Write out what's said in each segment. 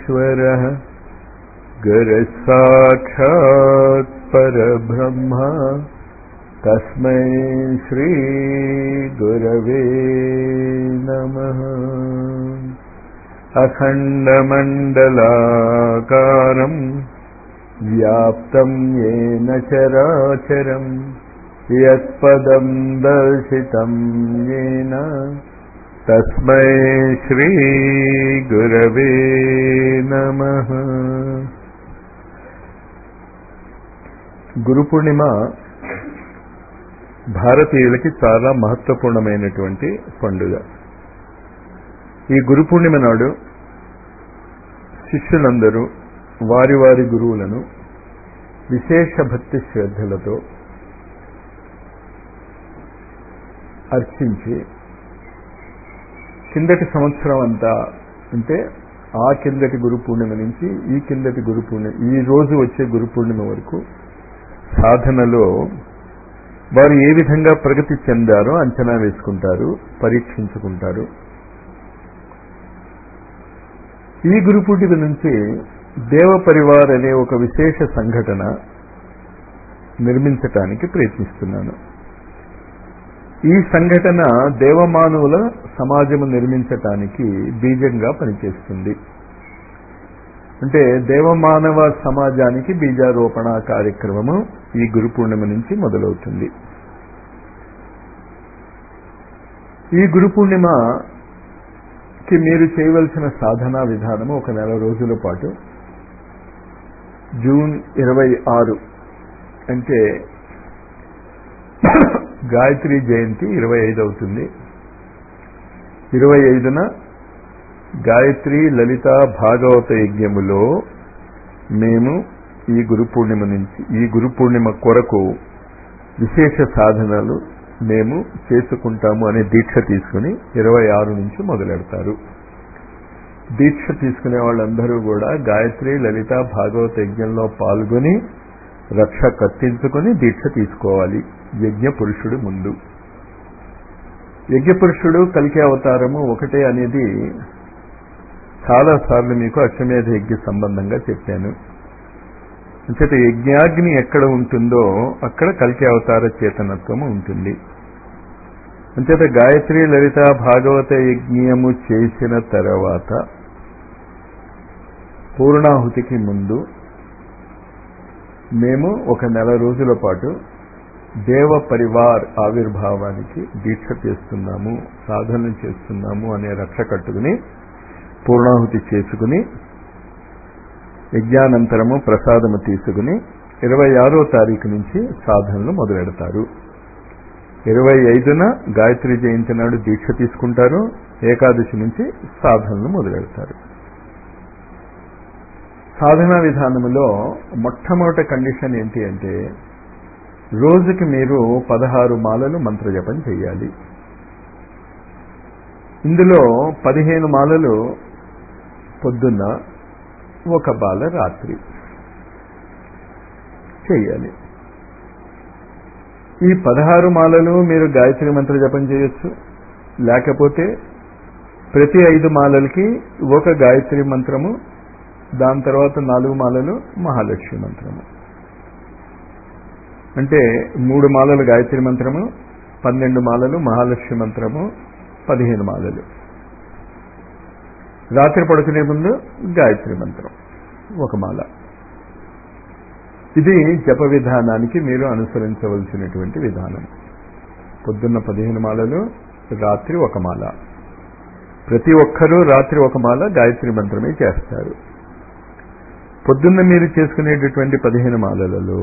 परमेश्वरः गुरुसाक्षात् परब्रह्म तस्मै श्रीगुरवे नमः अखण्डमण्डलाकारम् व्याप्तं येन चराचरम् यत्पदं दर्शितं येन तस्मै श्रीगुरवे नमः గురు పూర్ణిమ భారతీయులకి చాలా మహత్వపూర్ణమైనటువంటి పండుగ ఈ గురు పూర్ణిమ నాడు శిష్యులందరూ వారి వారి గురువులను విశేష భక్తి శ్రద్ధలతో అర్చించి కిందటి సంవత్సరం అంతా అంటే ఆ కిందటి గురు పూర్ణిమ నుంచి ఈ కిందటి గురు పూర్ణిమ ఈ రోజు వచ్చే గురు పూర్ణిమ వరకు సాధనలో వారు ఏ విధంగా ప్రగతి చెందారో అంచనా వేసుకుంటారు పరీక్షించుకుంటారు ఈ గురు పూర్ణిమ నుంచి దేవ పరివార్ అనే ఒక విశేష సంఘటన నిర్మించటానికి ప్రయత్నిస్తున్నాను ఈ సంఘటన దేవమానవుల సమాజము నిర్మించటానికి బీజంగా పనిచేస్తుంది అంటే దేవమానవ సమాజానికి బీజారోపణ కార్యక్రమము ఈ గురు పూర్ణిమ నుంచి మొదలవుతుంది ఈ గురు పూర్ణిమకి మీరు చేయవలసిన సాధనా విధానము ఒక నెల రోజుల పాటు జూన్ ఇరవై ఆరు అంటే గాయత్రి జయంతి ఇరవై ఐదు అవుతుంది ఇరవై ఐదున గాయత్రి లలిత భాగవత యజ్ఞములో మేము ఈ గురు పూర్ణిమ నుంచి ఈ గురు పూర్ణిమ కొరకు విశేష సాధనలు మేము చేసుకుంటాము అనే దీక్ష తీసుకుని ఇరవై ఆరు నుంచి మొదలెడతారు దీక్ష తీసుకునే వాళ్ళందరూ కూడా గాయత్రి లలిత భాగవత యజ్ఞంలో పాల్గొని రక్ష కత్తించుకొని దీక్ష తీసుకోవాలి యజ్ఞ పురుషుడు ముందు యజ్ఞ పురుషుడు కలికే అవతారము ఒకటే అనేది చాలా సార్లు మీకు అశ్వమేధ యజ్ఞ సంబంధంగా చెప్పాను అంచేత యజ్ఞాగ్ని ఎక్కడ ఉంటుందో అక్కడ కలికి అవతార చేతనత్వము ఉంటుంది అంచేత గాయత్రి లలిత భాగవత యజ్ఞము చేసిన తర్వాత పూర్ణాహుతికి ముందు మేము ఒక నెల రోజుల పాటు దేవ పరివార్ ఆవిర్భావానికి దీక్ష చేస్తున్నాము సాధన చేస్తున్నాము అనే రక్ష కట్టుకుని పూర్ణాహుతి చేసుకుని యజ్ఞానంతరము ప్రసాదము తీసుకుని ఇరవై ఆరో తారీఖు నుంచి సాధనలు మొదలెడతారు ఇరవై ఐదున గాయత్రి జయంతి నాడు దీక్ష తీసుకుంటారు ఏకాదశి నుంచి సాధనలు మొదలెడతారు సాధనా విధానములో మొట్టమొదటి కండిషన్ ఏంటి అంటే రోజుకి మీరు పదహారు మాలలు మంత్రజపం చేయాలి ఇందులో పదిహేను మాలలు పొద్దున్న ఒక బాల రాత్రి చేయాలి ఈ పదహారు మాలలు మీరు గాయత్రి మంత్ర జపం చేయొచ్చు లేకపోతే ప్రతి ఐదు మాలలకి ఒక గాయత్రి మంత్రము దాని తర్వాత నాలుగు మాలలు మహాలక్ష్మి మంత్రము అంటే మూడు మాలలు గాయత్రి మంత్రము పన్నెండు మాలలు మహాలక్ష్మి మంత్రము పదిహేను మాలలు రాత్రి పడుకునే ముందు గాయత్రి మంత్రం ఒక మాల ఇది జప విధానానికి మీరు అనుసరించవలసినటువంటి విధానం పొద్దున్న పదిహేను మాలలు రాత్రి ఒక మాల ప్రతి ఒక్కరూ రాత్రి ఒక మాల గాయత్రి మంత్రమే చేస్తారు పొద్దున్న మీరు చేసుకునేటటువంటి పదిహేను మాలలలో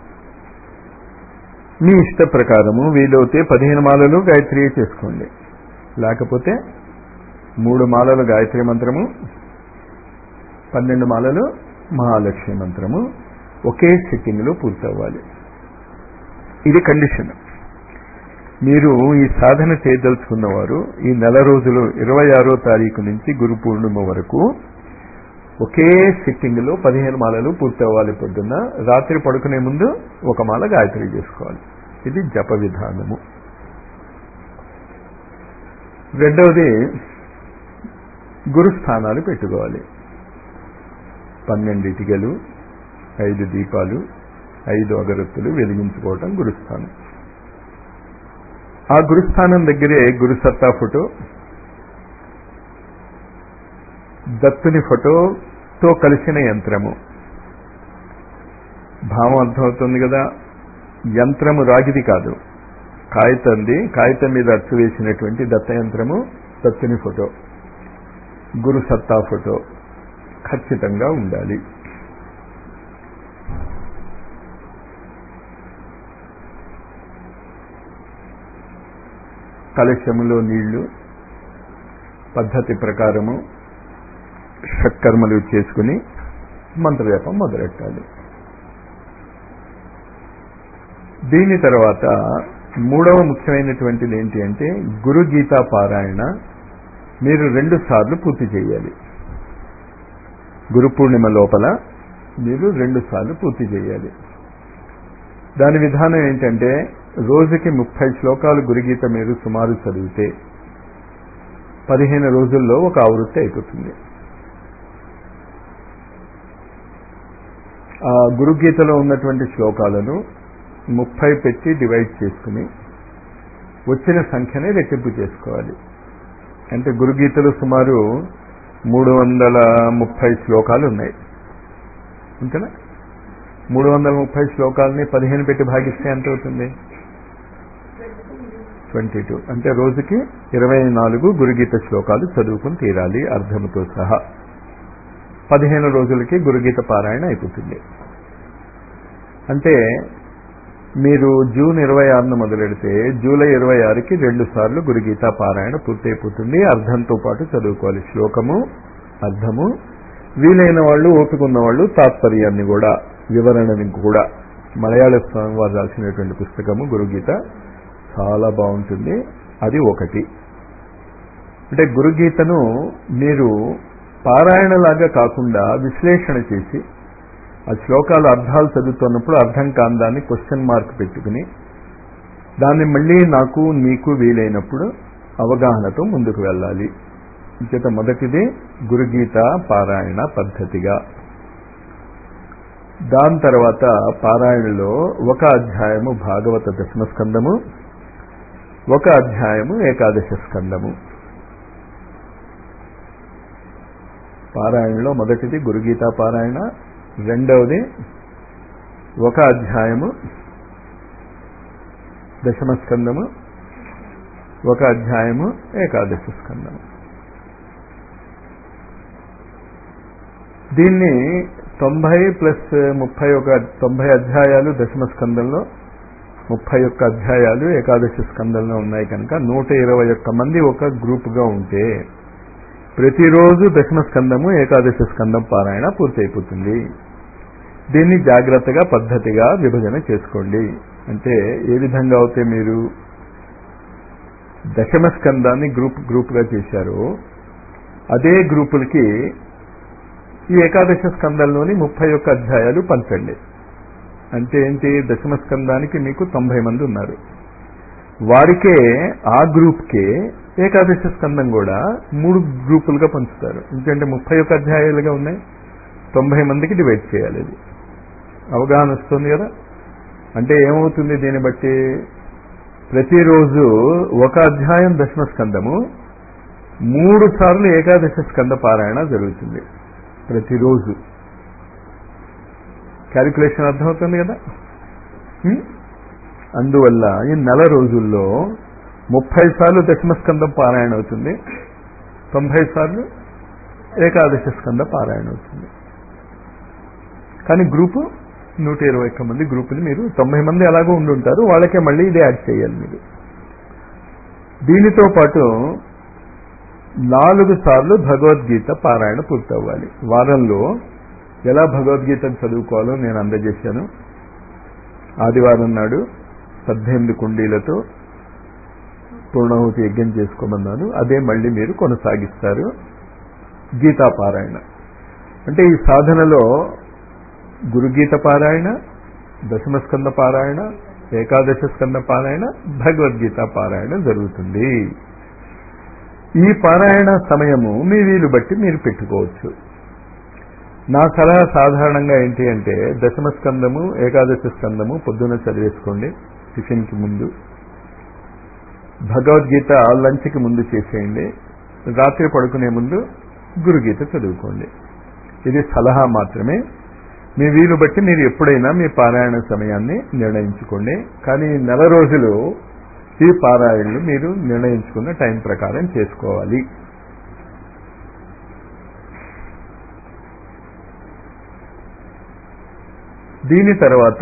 మీ ఇష్ట ప్రకారము వీలవుతే పదిహేను మాలలు గాయత్రి చేసుకోండి లేకపోతే మూడు మాలలు గాయత్రి మంత్రము పన్నెండు మాలలు మహాలక్ష్మి మంత్రము ఒకే సిట్టింగ్లో పూర్తవ్వాలి ఇది కండిషన్ మీరు ఈ సాధన చేయదలుచుకున్నవారు ఈ నెల రోజులు ఇరవై ఆరో తారీఖు నుంచి గురు పూర్ణిమ వరకు ఒకే సిట్టింగ్లో పదిహేను మాలలు పూర్తవ్వాలి పొద్దున్న రాత్రి పడుకునే ముందు ఒక మాల గాయత్రి చేసుకోవాలి ఇది జప విధానము రెండవది గురుస్థానాలు పెట్టుకోవాలి పన్నెండు ఇటుకలు ఐదు దీపాలు ఐదు అగరత్తులు వెలిగించుకోవటం గురుస్థానం ఆ గురుస్థానం దగ్గరే గురుసత్తా ఫోటో దత్తుని ఫోటోతో కలిసిన యంత్రము భావం అర్థమవుతుంది కదా యంత్రము రాగిది కాదు కాగితంది కాగితం మీద అచ్చు వేసినటువంటి దత్త యంత్రము దత్తుని ఫోటో గురు సత్తా ఫోటో ఖచ్చితంగా ఉండాలి కలశములో నీళ్లు పద్ధతి ప్రకారము షట్కర్మలు చేసుకుని మంత్రజపం మొదలెట్టాలి దీని తర్వాత మూడవ ముఖ్యమైనటువంటిది ఏంటి అంటే గురు గీతా పారాయణ మీరు రెండు సార్లు పూర్తి చేయాలి గురు పూర్ణిమ లోపల మీరు రెండు సార్లు పూర్తి చేయాలి దాని విధానం ఏంటంటే రోజుకి ముప్పై శ్లోకాలు గురుగీత మీరు సుమారు చదివితే పదిహేను రోజుల్లో ఒక ఆవృత్తి అయిపోతుంది ఆ గురుగీతలో ఉన్నటువంటి శ్లోకాలను ముప్పై పెట్టి డివైడ్ చేసుకుని వచ్చిన సంఖ్యనే రెట్టింపు చేసుకోవాలి అంటే గురుగీతలు సుమారు మూడు వందల ముప్పై శ్లోకాలు ఉన్నాయి అంతేనా మూడు వందల ముప్పై శ్లోకాలని పదిహేను పెట్టి భాగిస్తే ఎంత అవుతుంది ట్వంటీ టూ అంటే రోజుకి ఇరవై నాలుగు గురుగీత శ్లోకాలు చదువుకుని తీరాలి అర్థముతో సహా పదిహేను రోజులకి గురుగీత పారాయణ అయిపోతుంది అంటే మీరు జూన్ ఇరవై ఆరున మొదలెడితే జూలై ఇరవై ఆరుకి రెండు సార్లు గురుగీత పారాయణ పూర్తయిపోతుంది అర్థంతో పాటు చదువుకోవాలి శ్లోకము అర్థము వీలైన వాళ్ళు ఓపికన్న వాళ్ళు తాత్పర్యాన్ని కూడా వివరణని కూడా మలయాళ స్వామి వారు రాసినటువంటి పుస్తకము గురుగీత చాలా బాగుంటుంది అది ఒకటి అంటే గురుగీతను మీరు పారాయణలాగా కాకుండా విశ్లేషణ చేసి ఆ శ్లోకాల అర్థాలు చదువుతున్నప్పుడు అర్థం కాని దాన్ని క్వశ్చన్ మార్క్ పెట్టుకుని దాన్ని మళ్ళీ నాకు నీకు వీలైనప్పుడు అవగాహనతో ముందుకు వెళ్ళాలి చేత మొదటిది గురుగీత పారాయణ పద్ధతిగా దాని తర్వాత పారాయణలో ఒక అధ్యాయము భాగవత దశమ స్కందము ఒక అధ్యాయము ఏకాదశ స్కందము పారాయణలో మొదటిది గురుగీత పారాయణ రెండవది ఒక అధ్యాయము దశమ స్కందము ఒక అధ్యాయము ఏకాదశ స్కందము దీన్ని తొంభై ప్లస్ ముప్పై ఒక తొంభై అధ్యాయాలు దశమ స్కందంలో ముప్పై ఒక్క అధ్యాయాలు ఏకాదశి స్కందంలో ఉన్నాయి కనుక నూట ఇరవై ఒక్క మంది ఒక గ్రూపుగా ఉంటే ప్రతిరోజు దశమ స్కందము ఏకాదశి స్కందం పారాయణ పూర్తయిపోతుంది దీన్ని జాగ్రత్తగా పద్ధతిగా విభజన చేసుకోండి అంటే ఏ విధంగా అయితే మీరు దశమ స్కందాన్ని గ్రూప్ గ్రూప్గా చేశారో అదే గ్రూపులకి ఈ ఏకాదశ స్కందంలోని ముప్పై ఒక్క అధ్యాయాలు పంచండి అంటే ఏంటి దశమ స్కందానికి మీకు తొంభై మంది ఉన్నారు వారికే ఆ గ్రూప్కే ఏకాదశ స్కందం కూడా మూడు గ్రూపులుగా పంచుతారు ఎందుకంటే ముప్పై ఒక్క అధ్యాయాలుగా ఉన్నాయి తొంభై మందికి డివైడ్ చేయాలి అది అవగాహన వస్తుంది కదా అంటే ఏమవుతుంది దీన్ని బట్టి ప్రతిరోజు ఒక అధ్యాయం దశమ స్కందము మూడు సార్లు ఏకాదశ స్కంద పారాయణ జరుగుతుంది ప్రతిరోజు క్యాలిక్యులేషన్ అర్థమవుతుంది కదా అందువల్ల ఈ నెల రోజుల్లో ముప్పై సార్లు దశమ స్కందం పారాయణ అవుతుంది తొంభై సార్లు ఏకాదశ స్కంద పారాయణ అవుతుంది కానీ గ్రూపు నూట ఇరవై ఒక్క మంది గ్రూపుని మీరు తొంభై మంది అలాగో ఉండి ఉంటారు వాళ్ళకే మళ్ళీ ఇదే యాడ్ చేయాలి మీరు దీనితో పాటు నాలుగు సార్లు భగవద్గీత పారాయణ పూర్తవ్వాలి వారంలో ఎలా భగవద్గీతను చదువుకోవాలో నేను అందజేశాను ఆదివారం నాడు పద్దెనిమిది కుండీలతో పూర్ణాహుతి యజ్ఞం చేసుకోమన్నాను అదే మళ్ళీ మీరు కొనసాగిస్తారు గీతా పారాయణ అంటే ఈ సాధనలో గురుగీత పారాయణ దశమస్కంద పారాయణ ఏకాదశ స్కంద పారాయణ భగవద్గీత పారాయణ జరుగుతుంది ఈ పారాయణ సమయము మీ వీలు బట్టి మీరు పెట్టుకోవచ్చు నా సలహా సాధారణంగా ఏంటి అంటే దశమ స్కందము ఏకాదశి స్కందము పొద్దున్న చదివేసుకోండి టిఫిన్కి ముందు భగవద్గీత లంచ్కి ముందు చేసేయండి రాత్రి పడుకునే ముందు గురుగీత చదువుకోండి ఇది సలహా మాత్రమే మీ వీలు బట్టి మీరు ఎప్పుడైనా మీ పారాయణ సమయాన్ని నిర్ణయించుకోండి కానీ నెల రోజులు ఈ పారాయణలు మీరు నిర్ణయించుకున్న టైం ప్రకారం చేసుకోవాలి దీని తర్వాత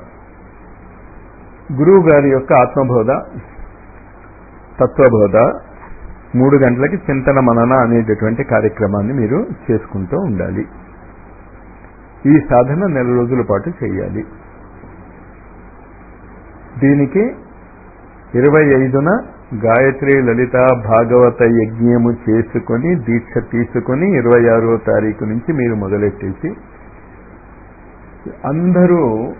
గురువు గారి యొక్క ఆత్మబోధ తత్వబోధ మూడు గంటలకి చింతన మనన అనేటటువంటి కార్యక్రమాన్ని మీరు చేసుకుంటూ ఉండాలి ఈ సాధన నెల రోజుల పాటు చేయాలి దీనికి ఇరవై ఐదున గాయత్రి లలిత భాగవత యజ్ఞము చేసుకొని దీక్ష తీసుకొని ఇరవై ఆరో తారీఖు నుంచి మీరు మొదలెట్టేసి అందరూ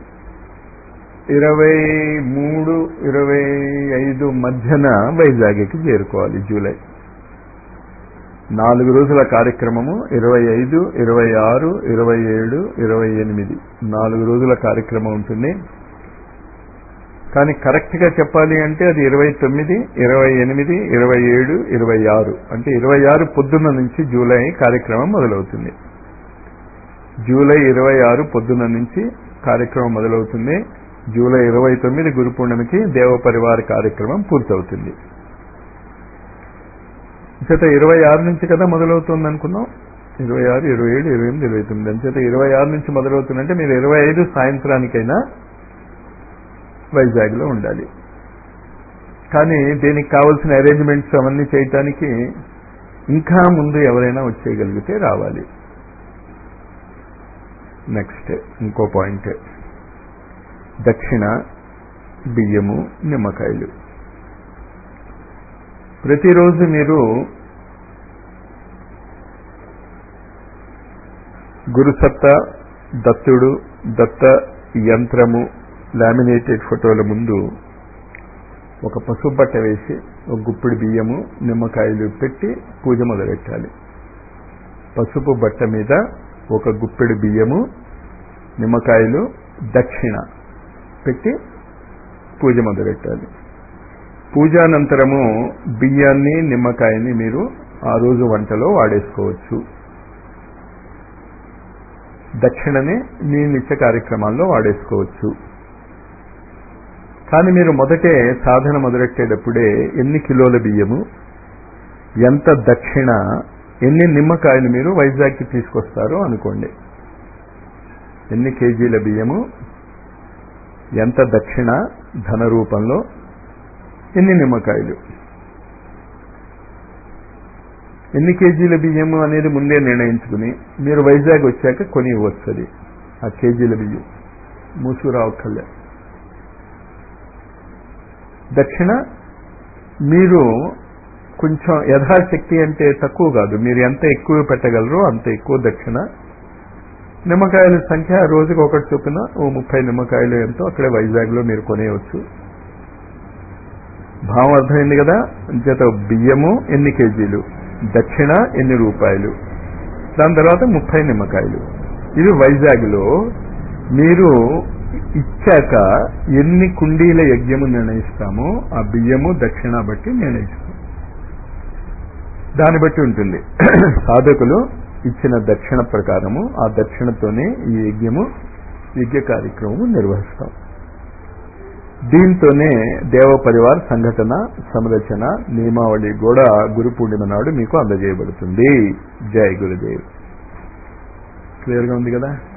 ఇరవై మూడు ఇరవై ఐదు మధ్యన వైజాగ్కి చేరుకోవాలి జూలై నాలుగు రోజుల కార్యక్రమము ఇరవై ఐదు ఇరవై ఆరు ఇరవై ఏడు ఇరవై ఎనిమిది నాలుగు రోజుల కార్యక్రమం ఉంటుంది కానీ కరెక్ట్గా చెప్పాలి అంటే అది ఇరవై తొమ్మిది ఇరవై ఎనిమిది ఇరవై ఏడు ఇరవై ఆరు అంటే ఇరవై ఆరు పొద్దున్న నుంచి జూలై కార్యక్రమం మొదలవుతుంది జూలై ఇరవై ఆరు పొద్దున్న నుంచి కార్యక్రమం మొదలవుతుంది జూలై ఇరవై తొమ్మిది గురు పూర్ణిమకి దేవ పరివార కార్యక్రమం పూర్తవుతుంది చేత ఇరవై ఆరు నుంచి కదా మొదలవుతుంది అనుకున్నాం ఇరవై ఆరు ఇరవై ఏడు ఇరవై ఎనిమిది ఇరవై తొమ్మిది అంచేత ఇరవై ఆరు నుంచి మొదలవుతుందంటే మీరు ఇరవై ఐదు సాయంత్రానికైనా వైజాగ్లో ఉండాలి కానీ దీనికి కావాల్సిన అరేంజ్మెంట్స్ అవన్నీ చేయటానికి ఇంకా ముందు ఎవరైనా వచ్చేయగలిగితే రావాలి నెక్స్ట్ ఇంకో పాయింట్ దక్షిణ బియ్యము నిమ్మకాయలు ప్రతిరోజు మీరు గురుసత్త దత్తుడు దత్త యంత్రము లామినేటెడ్ ఫోటోల ముందు ఒక పసుపు బట్ట వేసి ఒక గుప్పిడి బియ్యము నిమ్మకాయలు పెట్టి పూజ మొదలెట్టాలి పసుపు బట్ట మీద ఒక గుప్పెడు బియ్యము నిమ్మకాయలు దక్షిణ పెట్టి పూజ మొదలెట్టాలి పూజానంతరము బియ్యాన్ని నిమ్మకాయని మీరు ఆ రోజు వంటలో వాడేసుకోవచ్చు దక్షిణని మీ నిత్య కార్యక్రమాల్లో వాడేసుకోవచ్చు కానీ మీరు మొదటే సాధన మొదలెట్టేటప్పుడే ఎన్ని కిలోల బియ్యము ఎంత దక్షిణ ఎన్ని నిమ్మకాయలు మీరు వైజాగ్కి తీసుకొస్తారో అనుకోండి ఎన్ని కేజీల బియ్యము ఎంత దక్షిణ ధన రూపంలో ఎన్ని నిమ్మకాయలు ఎన్ని కేజీల బియ్యము అనేది ముందే నిర్ణయించుకుని మీరు వైజాగ్ వచ్చాక కొని ఇవ్వచ్చు ఆ కేజీల బియ్యం మూసుకురావక్కర్లే దక్షిణ మీరు కొంచెం యథాశక్తి అంటే తక్కువ కాదు మీరు ఎంత ఎక్కువ పెట్టగలరో అంత ఎక్కువ దక్షిణ నిమ్మకాయల సంఖ్య రోజుకి ఒకటి చొప్పున ఓ ముప్పై నిమ్మకాయలు ఎంతో అక్కడే వైజాగ్లో మీరు కొనేయవచ్చు భావం అర్థమైంది కదా అంచేత బియ్యము ఎన్ని కేజీలు దక్షిణ ఎన్ని రూపాయలు దాని తర్వాత ముప్పై నిమ్మకాయలు ఇది వైజాగ్లో మీరు ఇచ్చాక ఎన్ని కుండీల యజ్ఞము నిర్ణయిస్తామో ఆ బియ్యము దక్షిణ బట్టి నిర్ణయిస్తాం దాన్ని బట్టి ఉంటుంది సాధకులు ఇచ్చిన దక్షిణ ప్రకారము ఆ దక్షిణతోనే ఈ యజ్ఞము యజ్ఞ కార్యక్రమము నిర్వహిస్తాం దీంతోనే దేవ పరివార్ సంఘటన సంరచన నియమావళి కూడా గురు పూర్ణిమ నాడు మీకు అందజేయబడుతుంది జై గురుదేవ్ క్లియర్గా ఉంది కదా